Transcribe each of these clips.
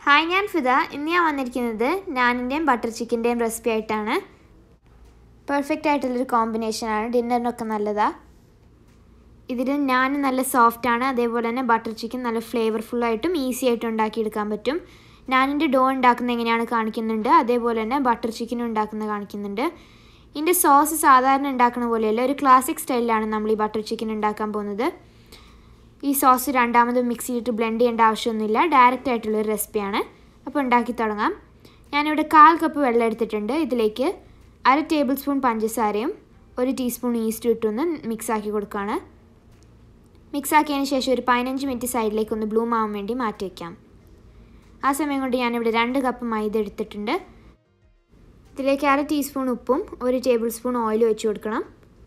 hi ഞാൻ ഫിദ ഇന്ന് ഞാൻ വന്നിരിക്കുന്നത് നാനിൻ്റെയും ബട്ടർ ചിക്കൻ്റെയും റെസിപ്പി ആയിട്ടാണ് പെർഫെക്റ്റ് ആയിട്ടുള്ളൊരു കോമ്പിനേഷനാണ് ഡിന്നറിനൊക്കെ നല്ലതാണ് ഇതിൽ ഞാൻ നല്ല സോഫ്റ്റാണ് അതേപോലെ തന്നെ ബട്ടർ ചിക്കൻ നല്ല ഫ്ലേവർഫുള്ളായിട്ടും ഈസി ആയിട്ടും ഉണ്ടാക്കിയെടുക്കാൻ പറ്റും നാനിൻ്റെ ഡോ ഉണ്ടാക്കുന്നത് എങ്ങനെയാണ് കാണിക്കുന്നുണ്ട് അതേപോലെ തന്നെ ബട്ടർ ചിക്കനും ഉണ്ടാക്കുന്നത് കാണിക്കുന്നുണ്ട് ഇതിൻ്റെ സോസ് സാധാരണ ഉണ്ടാക്കുന്ന പോലെയല്ല ഒരു ക്ലാസിക് സ്റ്റൈലിലാണ് നമ്മൾ ഈ ബട്ടർ ചിക്കൻ ഉണ്ടാക്കാൻ പോകുന്നത് ഈ സോസ് രണ്ടാമത് മിക്സ് ചെയ്തിട്ട് ബ്ലെൻഡ് ചെയ്യേണ്ട ആവശ്യമൊന്നുമില്ല ഡയറക്റ്റ് ആയിട്ടുള്ളൊരു റെസിപ്പിയാണ് അപ്പോൾ ഉണ്ടാക്കി തുടങ്ങാം ഞാനിവിടെ കാൽ കപ്പ് വെള്ളം എടുത്തിട്ടുണ്ട് ഇതിലേക്ക് അര ടേബിൾ സ്പൂൺ പഞ്ചസാരയും ഒരു ടീസ്പൂൺ ഈസ്റ്റ് ഇട്ടൊന്ന് മിക്സ് ആക്കി കൊടുക്കുകയാണ് മിക്സ് ആക്കിയതിന് ശേഷം ഒരു പതിനഞ്ച് മിനിറ്റ് സൈഡിലേക്ക് ഒന്ന് ബ്ലൂം ആവാൻ വേണ്ടി മാറ്റി വയ്ക്കാം ആ സമയം കൊണ്ട് ഞാനിവിടെ രണ്ട് കപ്പ് മൈദ എടുത്തിട്ടുണ്ട് ഇതിലേക്ക് അര ടീസ്പൂൺ ഉപ്പും ഒരു ടേബിൾ സ്പൂൺ ഓയിൽ വെച്ച് കൊടുക്കണം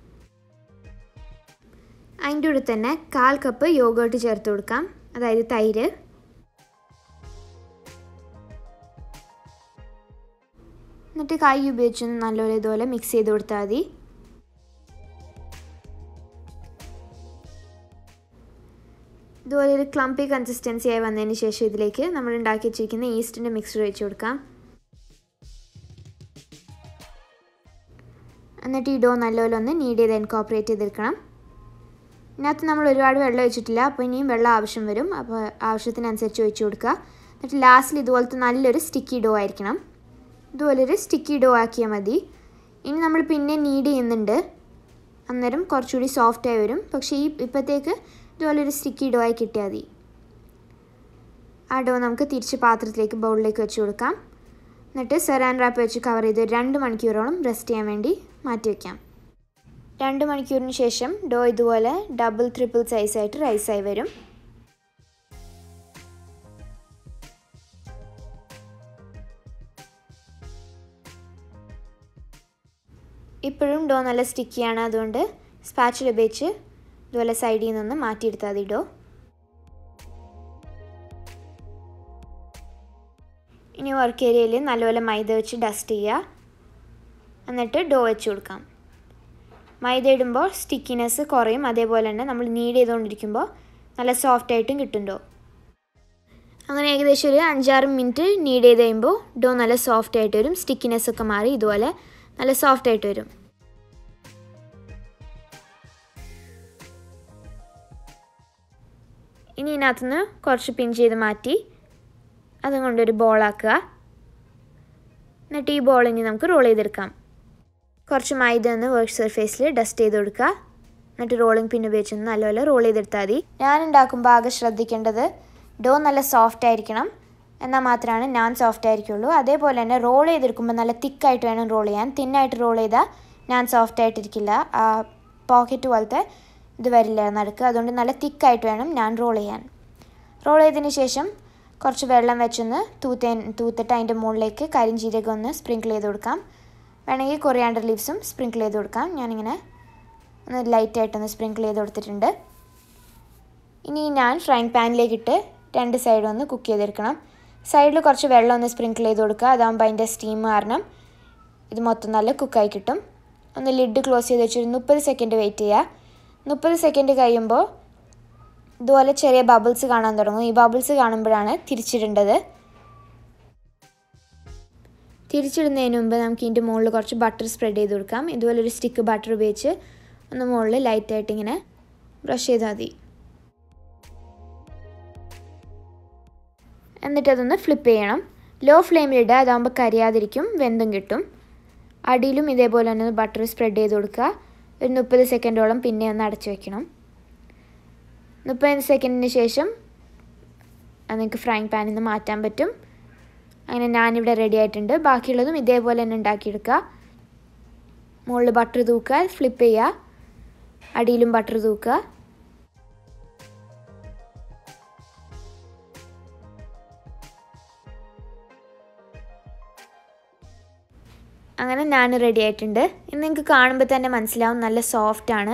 അതിൻ്റെ കൂടെ തന്നെ കാൽ കപ്പ് യോഗേർട്ട് ചേർത്ത് കൊടുക്കാം അതായത് തൈര് എന്നിട്ട് കൈ ഉപയോഗിച്ചൊന്ന് നല്ലപോലെ ഇതുപോലെ മിക്സ് ചെയ്ത് കൊടുത്താൽ മതി ഇതുപോലെ ഒരു ക്ലംപി കൺസിസ്റ്റൻസി ആയി വന്നതിന് ശേഷം ഇതിലേക്ക് നമ്മൾ ഉണ്ടാക്കി വെച്ചിരിക്കുന്ന ഈസ്റ്റിൻ്റെ മിക്സർ വെച്ച് കൊടുക്കാം എന്നിട്ട് ഈ ഡോ നല്ലപോലെ ഒന്ന് നീഡ് ചെയ്ത് ഇൻകോപ്പറേറ്റ് ചെയ്തെടുക്കണം ഇതിനകത്ത് നമ്മൾ ഒരുപാട് വെള്ളം ഒഴിച്ചിട്ടില്ല അപ്പോൾ ഇനിയും വെള്ളം ആവശ്യം വരും അപ്പോൾ ആവശ്യത്തിനനുസരിച്ച് ഒഴിച്ച് കൊടുക്കുക എന്നിട്ട് ലാസ്റ്റിൽ ഇതുപോലത്തെ നല്ലൊരു സ്റ്റിക്കി ഡോ ആയിരിക്കണം ഇതുപോലൊരു സ്റ്റിക്കി ഡോ ആക്കിയാൽ മതി ഇനി നമ്മൾ പിന്നെ നീഡ് ചെയ്യുന്നുണ്ട് അന്നേരം കുറച്ചുകൂടി സോഫ്റ്റായി വരും പക്ഷേ ഈ ഇപ്പോഴത്തേക്ക് ഇതുപോലൊരു സ്റ്റിക്കി ഡോ ആയി കിട്ടിയാൽ മതി ആ ഡോ നമുക്ക് തിരിച്ച് പാത്രത്തിലേക്ക് ബൗളിലേക്ക് വെച്ച് കൊടുക്കാം എന്നിട്ട് സെറാൻ റാപ്പ് വെച്ച് കവർ ചെയ്ത് രണ്ട് മണിക്കൂറോളം റെസ്റ്റ് ചെയ്യാൻ വേണ്ടി മാറ്റി വയ്ക്കാം രണ്ട് മണിക്കൂറിന് ശേഷം ഡോ ഇതുപോലെ ഡബിൾ ട്രിപ്പിൾ സൈസായിട്ട് റൈസായി വരും ഇപ്പോഴും ഡോ നല്ല സ്റ്റിക്കിയാണ് അതുകൊണ്ട് സ്പാച്ചിൽ ഉപയോഗിച്ച് ഇതുപോലെ സൈഡിൽ നിന്നൊന്ന് മാറ്റിയെടുത്താൽ മതി ഡോ ഇനി വർക്ക് ഏരിയയിൽ നല്ലപോലെ മൈദ വെച്ച് ഡസ്റ്റ് ചെയ്യുക എന്നിട്ട് ഡോ വെച്ച് കൊടുക്കാം മൈദ ഇടുമ്പോൾ സ്റ്റിക്കിനെസ് കുറയും അതേപോലെ തന്നെ നമ്മൾ നീഡ് ചെയ്തുകൊണ്ടിരിക്കുമ്പോൾ നല്ല സോഫ്റ്റ് ആയിട്ടും കിട്ടും ഡോ അങ്ങനെ ഏകദേശം ഒരു അഞ്ചാറ് മിനിറ്റ് നീഡ് ചെയ്ത് കഴിയുമ്പോൾ ഡോ നല്ല സോഫ്റ്റ് ആയിട്ട് വരും സ്റ്റിക്കിനെസ് ഒക്കെ മാറി ഇതുപോലെ നല്ല സോഫ്റ്റ് ആയിട്ട് വരും ഇനി ഇതിനകത്തുനിന്ന് കുറച്ച് പിൻ ചെയ്ത് മാറ്റി അതും കൊണ്ടൊരു ബോളാക്കുക എന്നിട്ട് ഈ ബോൾ ഇനി നമുക്ക് റോൾ ചെയ്തെടുക്കാം കുറച്ച് മൈദ ഒന്ന് വർക്ക് സർഫേസിൽ ഡസ്റ്റ് ചെയ്ത് കൊടുക്കുക എന്നിട്ട് റോളിംഗ് പിൻ ഉപയോഗിച്ച് നല്ലപോലെ റോൾ ചെയ്തെടുത്താൽ മതി ഞാൻ ഉണ്ടാക്കുമ്പോൾ ആകെ ശ്രദ്ധിക്കേണ്ടത് ഡോ നല്ല സോഫ്റ്റ് ആയിരിക്കണം എന്നാൽ മാത്രമാണ് ഞാൻ സോഫ്റ്റ് ആയിരിക്കുള്ളൂ അതേപോലെ തന്നെ റോൾ ചെയ്തെടുക്കുമ്പോൾ നല്ല തിക്കായിട്ട് വേണം റോൾ ചെയ്യാൻ തിന്നായിട്ട് റോൾ ചെയ്താൽ ഞാൻ സോഫ്റ്റ് ആയിട്ടിരിക്കില്ല ആ പോക്കറ്റ് പോലത്തെ ഇത് വരില്ല നടുക്ക് അതുകൊണ്ട് നല്ല തിക്കായിട്ട് വേണം ഞാൻ റോൾ ചെയ്യാൻ റോൾ ചെയ്തതിന് ശേഷം കുറച്ച് വെള്ളം വെച്ചൊന്ന് തൂത്ത തൂത്തിട്ട് അതിൻ്റെ മുകളിലേക്ക് കരിഞ്ചീരകം ഒന്ന് സ്പ്രിങ്കിൾ ചെയ്ത് കൊടുക്കാം വേണമെങ്കിൽ കൊറിയാണ്ടർ ലീവ്സും സ്പ്രിങ്കിൾ ചെയ്ത് കൊടുക്കാം ഞാനിങ്ങനെ ഒന്ന് ലൈറ്റായിട്ടൊന്ന് സ്പ്രിങ്കിൾ ചെയ്ത് കൊടുത്തിട്ടുണ്ട് ഇനി ഞാൻ ഫ്രൈങ് പാനിലേക്കിട്ട് രണ്ട് സൈഡും ഒന്ന് കുക്ക് ചെയ്തെടുക്കണം സൈഡിൽ കുറച്ച് വെള്ളം ഒന്ന് സ്പ്രിങ്കിൾ ചെയ്ത് കൊടുക്കുക അതാകുമ്പോൾ അതിൻ്റെ സ്റ്റീം കാരണം ഇത് മൊത്തം നല്ല കുക്കായി കിട്ടും ഒന്ന് ലിഡ് ക്ലോസ് ചെയ്ത് വെച്ചൊരു മുപ്പത് സെക്കൻഡ് വെയിറ്റ് ചെയ്യുക മുപ്പത് സെക്കൻഡ് കഴിയുമ്പോൾ ഇതുപോലെ ചെറിയ ബബിൾസ് കാണാൻ തുടങ്ങും ഈ ബബിൾസ് കാണുമ്പോഴാണ് തിരിച്ചിടേണ്ടത് തിരിച്ചിടുന്നതിന് മുമ്പ് നമുക്ക് ഇതിൻ്റെ മുകളിൽ കുറച്ച് ബട്ടർ സ്പ്രെഡ് ചെയ്ത് കൊടുക്കാം ഇതുപോലെ ഒരു സ്റ്റിക്ക് ബട്ടർ ഉപയോഗിച്ച് ഒന്ന് മുകളിൽ ലൈറ്റായിട്ട് ഇങ്ങനെ ബ്രഷ് ചെയ്താൽ മതി എന്നിട്ട് അതൊന്ന് ഫ്ലിപ്പ് ചെയ്യണം ലോ ഫ്ലെയിമിലിടുക അതാകുമ്പോൾ കരിയാതിരിക്കും വെന്തും കിട്ടും അടിയിലും ഇതേപോലെ തന്നെ ബട്ടർ സ്പ്രെഡ് ചെയ്ത് കൊടുക്കുക ഒരു മുപ്പത് സെക്കൻഡോളം പിന്നെ ഒന്ന് അടച്ചു വെക്കണം മുപ്പത് സെക്കൻഡിന് ശേഷം അത് നിങ്ങൾക്ക് ഫ്രൈങ് പാനിൽ നിന്ന് മാറ്റാൻ പറ്റും അങ്ങനെ ഞാനിവിടെ റെഡി ആയിട്ടുണ്ട് ബാക്കിയുള്ളതും ഇതേപോലെ തന്നെ ഉണ്ടാക്കിയെടുക്കുക മുകളിൽ ബട്ടർ തൂക്കുക ഫ്ലിപ്പ് ചെയ്യുക അടിയിലും ബട്ടർ തൂക്കുക അങ്ങനെ ഞാൻ റെഡി ആയിട്ടുണ്ട് ഇന്ന് നിങ്ങൾക്ക് കാണുമ്പോൾ തന്നെ മനസ്സിലാവും നല്ല സോഫ്റ്റ് ആണ്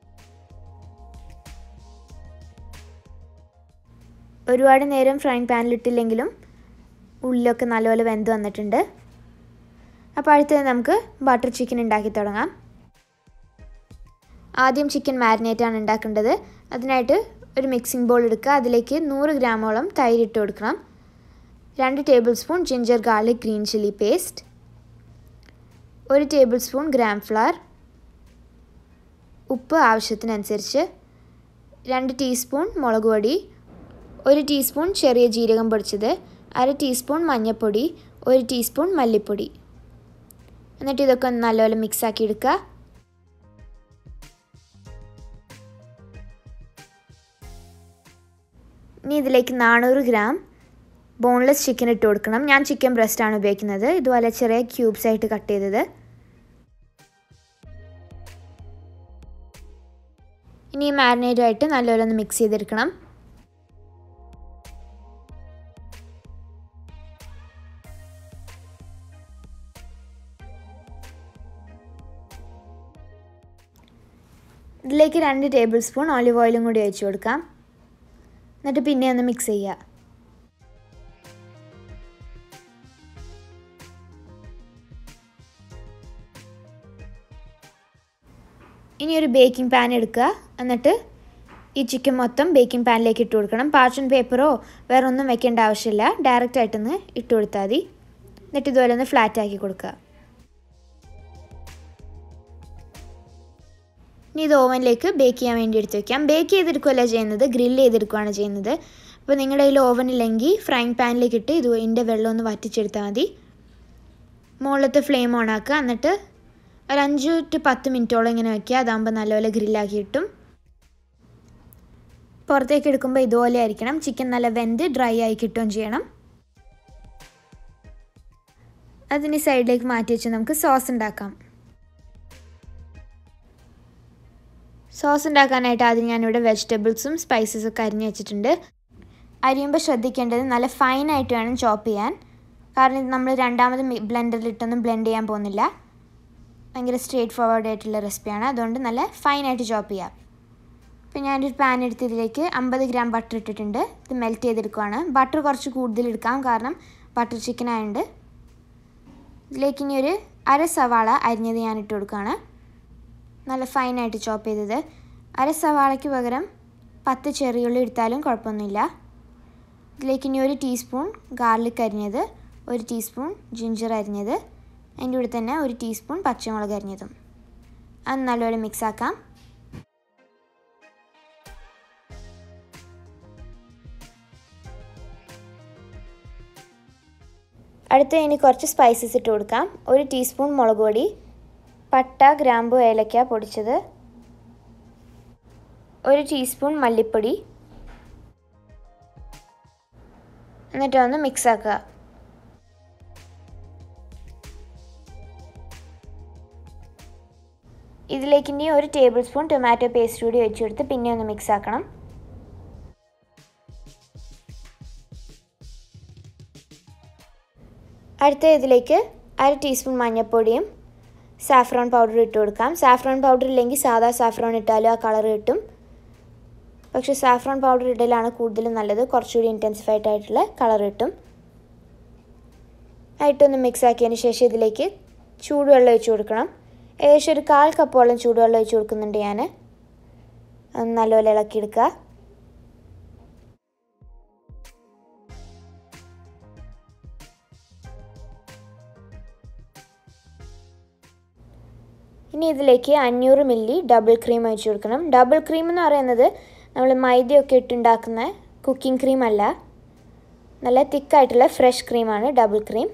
ഒരുപാട് നേരം ഫ്രൈങ് പാനിലിട്ടില്ലെങ്കിലും ഉള്ളിലൊക്കെ നല്ലപോലെ വെന്ത് വന്നിട്ടുണ്ട് അപ്പോൾ അടുത്തത് നമുക്ക് ബട്ടർ ചിക്കൻ ഉണ്ടാക്കി തുടങ്ങാം ആദ്യം ചിക്കൻ മാരിനേറ്റ് ആണ് ഉണ്ടാക്കേണ്ടത് അതിനായിട്ട് ഒരു മിക്സിംഗ് ബോൾ എടുക്കുക അതിലേക്ക് നൂറ് ഗ്രാമോളം തൈര് ഇട്ട് കൊടുക്കണം രണ്ട് tablespoon ginger garlic green chilli paste ഒരു ടേബിൾ സ്പൂൺ ഗ്രാം ഫ്ലവർ ഉപ്പ് ആവശ്യത്തിനനുസരിച്ച് രണ്ട് ടീസ്പൂൺ മുളക് പൊടി ഒരു ടീസ്പൂൺ ചെറിയ ജീരകം പൊടിച്ചത് അര ടീസ്പൂൺ മഞ്ഞൾപ്പൊടി ഒരു ടീസ്പൂൺ മല്ലിപ്പൊടി എന്നിട്ട് ഇതൊക്കെ ഒന്ന് നല്ലപോലെ മിക്സാക്കി എടുക്കുക ഇനി ഇതിലേക്ക് നാനൂറ് ഗ്രാം ബോൺലെസ് ചിക്കൻ ഇട്ട് കൊടുക്കണം ഞാൻ ചിക്കൻ ബ്രസ്റ്റാണ് ഉപയോഗിക്കുന്നത് ഇതുപോലെ ചെറിയ ക്യൂബ്സ് ആയിട്ട് കട്ട് ചെയ്തത് ഇനി ഈ മാരിനേറ്റുമായിട്ട് നല്ലപോലെ ഒന്ന് മിക്സ് ചെയ്തെടുക്കണം ഇതിലേക്ക് രണ്ട് ടേബിൾ സ്പൂൺ ഓലിവ് ഓയിലും കൂടി ഒഴിച്ചു കൊടുക്കാം എന്നിട്ട് പിന്നെ ഒന്ന് മിക്സ് ചെയ്യുക ഇനി ഒരു ബേക്കിംഗ് പാൻ എടുക്കുക എന്നിട്ട് ഈ ചിക്കൻ മൊത്തം ബേക്കിംഗ് പാനിലേക്ക് ഇട്ട് കൊടുക്കണം പാർച്ചൻ പേപ്പറോ വേറെ ഒന്നും വെക്കേണ്ട ആവശ്യമില്ല ഡയറക്റ്റ് ആയിട്ടൊന്ന് ഇട്ട് കൊടുത്താൽ മതി എന്നിട്ട് ഇതുപോലെ ഒന്ന് ഫ്ലാറ്റ് ആക്കി കൊടുക്കുക ഇനി ഇത് ഓവനിലേക്ക് ബേക്ക് ചെയ്യാൻ വേണ്ടി എടുത്ത് വെക്കാം ബേക്ക് ചെയ്തെടുക്കുകയല്ല ചെയ്യുന്നത് ഗ്രില്ല് ചെയ്തെടുക്കുകയാണ് ചെയ്യുന്നത് അപ്പോൾ നിങ്ങളുടെ കയ്യിൽ ഓവൻ ഇല്ലെങ്കിൽ ഫ്രൈങ് പാനിലേക്ക് ഇട്ട് ഇത് ഇതിൻ്റെ വെള്ളം ഒന്ന് വറ്റിച്ചെടുത്താൽ മതി മുകളിലത്തെ ഫ്ലെയിം ഓൺ ആക്കുക എന്നിട്ട് ഒരു അഞ്ച് ടു പത്ത് മിനിറ്റോളം ഇങ്ങനെ വെക്കുക അതാകുമ്പോൾ നല്ലപോലെ ഗ്രില്ലാക്കി കിട്ടും പുറത്തേക്ക് എടുക്കുമ്പോൾ ഇതുപോലെ ആയിരിക്കണം ചിക്കൻ നല്ല വെന്ത് ഡ്രൈ ആയി കിട്ടുകയും ചെയ്യണം അതിന് സൈഡിലേക്ക് മാറ്റി വെച്ച് നമുക്ക് സോസ് ഉണ്ടാക്കാം സോസ് ഉണ്ടാക്കാനായിട്ട് ആദ്യം ഞാനിവിടെ വെജിറ്റബിൾസും സ്പൈസസും ഒക്കെ അരിഞ്ഞ് വെച്ചിട്ടുണ്ട് അരിയുമ്പോൾ ശ്രദ്ധിക്കേണ്ടത് നല്ല ഫൈനായിട്ട് വേണം ചോപ്പ് ചെയ്യാൻ കാരണം ഇത് നമ്മൾ രണ്ടാമത് ബ്ലെൻഡറിലിട്ടൊന്നും ബ്ലെൻഡ് ചെയ്യാൻ പോകുന്നില്ല ഭയങ്കര സ്ട്രേറ്റ് ഫോർവേഡ് ആയിട്ടുള്ള റെസിപ്പിയാണ് അതുകൊണ്ട് നല്ല ഫൈനായിട്ട് ചോപ്പ് ചെയ്യാം അപ്പോൾ ഞാനൊരു പാൻ എടുത്ത് ഇതിലേക്ക് അമ്പത് ഗ്രാം ബട്ടർ ഇട്ടിട്ടുണ്ട് ഇത് മെൽറ്റ് ചെയ്തെടുക്കുകയാണ് ബട്ടർ കുറച്ച് കൂടുതൽ എടുക്കാം കാരണം ബട്ടർ ചിക്കൻ ആയതുകൊണ്ട് ഇതിലേക്ക് ഇനി ഒരു അര സവാള അരിഞ്ഞത് ഞാൻ ഇട്ട് കൊടുക്കുകയാണ് നല്ല ഫൈനായിട്ട് ചോപ്പ് ചെയ്തത് അര സവാളയ്ക്ക് പകരം പത്ത് ചെറിയുള്ളി എടുത്താലും കുഴപ്പമൊന്നുമില്ല ഇതിലേക്ക് ഇനി ഒരു ടീസ്പൂൺ ഗാർലിക് അരിഞ്ഞത് ഒരു ടീസ്പൂൺ ജിഞ്ചർ അരിഞ്ഞത് അതിൻ്റെ കൂടെ തന്നെ ഒരു ടീസ്പൂൺ പച്ചമുളക് അരിഞ്ഞതും അത് നല്ലപോലെ മിക്സ് ആക്കാം അടുത്ത് ഇനി കുറച്ച് സ്പൈസസ് ഇട്ട് കൊടുക്കാം ഒരു ടീസ്പൂൺ മുളക് പൊടി പട്ട ഗ്രാമ്പു ഏലക്ക പൊടിച്ചത് ഒരു ടീസ്പൂൺ മല്ലിപ്പൊടി എന്നിട്ട് ഒന്ന് മിക്സ് ആക്കുക ഇതിലേക്ക് ഇനി ഒരു ടേബിൾ സ്പൂൺ ടൊമാറ്റോ പേസ്റ്റ് കൂടി ഒഴിച്ചു കൊടുത്ത് പിന്നെ ഒന്ന് മിക്സ് ആക്കണം അടുത്ത ഇതിലേക്ക് അര ടീസ്പൂൺ മഞ്ഞൾപ്പൊടിയും സാഫ്രോൺ പൗഡർ ഇട്ട് കൊടുക്കാം സാഫ്രോൺ പൗഡർ ഇല്ലെങ്കിൽ സാധാ സാഫ്രോൺ ഇട്ടാലും ആ കളർ കിട്ടും പക്ഷേ സാഫ്രോൺ പൗഡർ ഇടലാണ് കൂടുതലും നല്ലത് കുറച്ചുകൂടി ഇൻറ്റൻസിഫൈഡ് ആയിട്ടുള്ള കളർ കിട്ടും ആയിട്ടൊന്ന് മിക്സ് ആക്കിയതിന് ശേഷം ഇതിലേക്ക് ചൂടുവെള്ളം ഒഴിച്ച് കൊടുക്കണം ഏകദേശം ഒരു കാൽ കപ്പോളം ചൂടുവെള്ളം ഒഴിച്ച് കൊടുക്കുന്നുണ്ട് ഞാൻ നല്ലപോലെ ഇളക്കിയെടുക്കുക ഇനി ഇതിലേക്ക് അഞ്ഞൂറ് മില്ലി ഡബിൾ ക്രീം ഒഴിച്ച് കൊടുക്കണം ഡബിൾ ക്രീം എന്ന് പറയുന്നത് നമ്മൾ മൈദയൊക്കെ ഇട്ടുണ്ടാക്കുന്ന കുക്കിംഗ് ക്രീം അല്ല നല്ല തിക്കായിട്ടുള്ള ഫ്രഷ് ക്രീമാണ് ഡബിൾ ക്രീം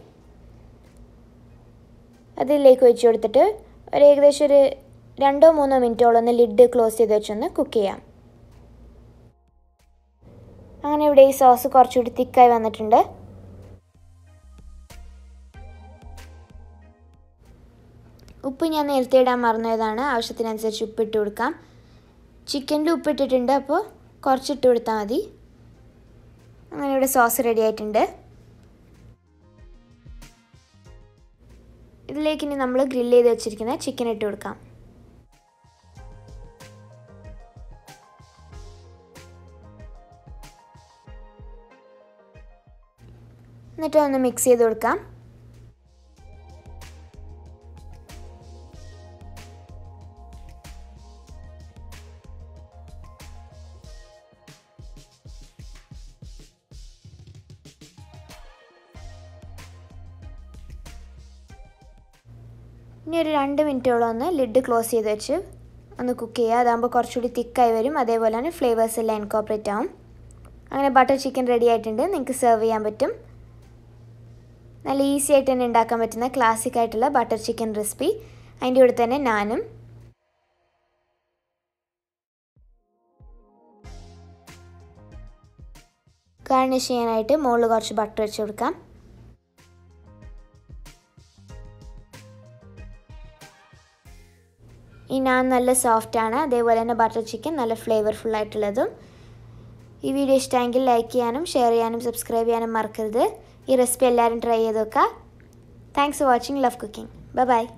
അതിലേക്ക് ഒഴിച്ച് കൊടുത്തിട്ട് ഒരു ഏകദേശം ഒരു രണ്ടോ മൂന്നോ മിനിറ്റോളം ഒന്ന് ലിഡ് ക്ലോസ് ചെയ്ത് വെച്ചൊന്ന് കുക്ക് ചെയ്യാം അങ്ങനെ ഇവിടെ ഈ സോസ് കുറച്ചുകൂടി തിക്കായി വന്നിട്ടുണ്ട് ഉപ്പ് ഞാൻ നേരത്തെ ഇടാൻ മറന്നതാണ് ആവശ്യത്തിനനുസരിച്ച് ഉപ്പ് ഇട്ട് കൊടുക്കാം ചിക്കനിൽ ഉപ്പ് ഇട്ടിട്ടുണ്ട് അപ്പോൾ കുറച്ചിട്ട് കൊടുത്താൽ മതി അങ്ങനെ ഇവിടെ സോസ് റെഡി ആയിട്ടുണ്ട് ഇതിലേക്ക് ഇനി നമ്മൾ ഗ്രില്ല് ചെയ്ത് വെച്ചിരിക്കുന്ന ചിക്കൻ ഇട്ട് കൊടുക്കാം എന്നിട്ട് ഒന്ന് മിക്സ് ചെയ്ത് കൊടുക്കാം ഇനി ഒരു രണ്ട് മിനിറ്റോളം ഒന്ന് ലിഡ് ക്ലോസ് ചെയ്ത് വെച്ച് ഒന്ന് കുക്ക് ചെയ്യുക അതാകുമ്പോൾ കുറച്ചുകൂടി തിക്കായി വരും അതേപോലെ തന്നെ ഫ്ലേവേഴ്സ് എല്ലാം ഇൻകോപ്പറേറ്റ് ആവും അങ്ങനെ ബട്ടർ ചിക്കൻ റെഡി ആയിട്ടുണ്ട് നിങ്ങൾക്ക് സെർവ് ചെയ്യാൻ പറ്റും നല്ല ഈസി ആയിട്ട് തന്നെ ഉണ്ടാക്കാൻ പറ്റുന്ന ക്ലാസിക് ആയിട്ടുള്ള ബട്ടർ ചിക്കൻ റെസിപ്പി അതിൻ്റെ കൂടെ തന്നെ നാനും ഗാർണിഷ് ചെയ്യാനായിട്ട് മുകളിൽ കുറച്ച് ബട്ടർ വെച്ച് കൊടുക്കാം ഈ നാൻ നല്ല സോഫ്റ്റ് ആണ് അതേപോലെ തന്നെ ബട്ടർ ചിക്കൻ നല്ല ഫ്ലേവർഫുൾ ആയിട്ടുള്ളതും ഈ വീഡിയോ ഇഷ്ടമെങ്കിൽ ലൈക്ക് ചെയ്യാനും ഷെയർ ചെയ്യാനും സബ്സ്ക്രൈബ് ചെയ്യാനും മറക്കരുത് ഈ റെസിപ്പി എല്ലാവരും ട്രൈ ചെയ്ത് നോക്കുക thanks for watching love cooking bye by